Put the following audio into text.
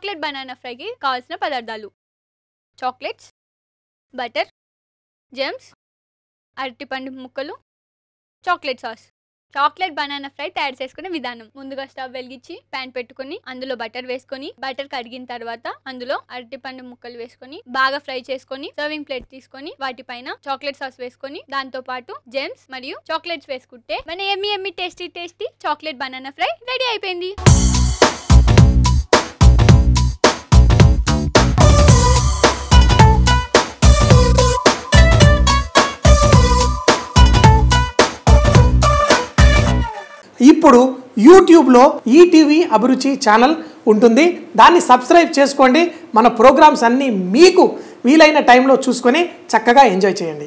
chocolate banana ఫ్రైకి కావాల్సిన పదార్థాలు చాక్లెట్స్ బటర్ జెమ్స్ అరటిపండు ముక్కలు chocolate sauce chocolate banana fry తయారు చేసుకునే విధానం ముందుగా స్టవ్ వెలిగించి ప్యాన్ పెట్టుకొని అందులో బటర్ వేసుకొని బటర్ కడిగిన తర్వాత అందులో అరటిపండు ముక్కలు వేసుకొని బాగా ఫ్రై చేసుకొని సర్వింగ్ ప్లేట్ తీసుకొని వాటిపైన చాక్లెట్ సాస్ వేసుకొని దాంతో పాటు జెమ్స్ మరియు చాక్లెట్స్ వేసుకుంటే మన yummy yummy tasty tasty chocolate banana fry ready అయిపోయింది ఇప్పుడు యూట్యూబ్లో ఈటీవీ అభిరుచి ఛానల్ ఉంటుంది దాన్ని సబ్స్క్రైబ్ చేసుకోండి మన ప్రోగ్రామ్స్ అన్నీ మీకు వీలైన టైంలో చూసుకొని చక్కగా ఎంజాయ్ చేయండి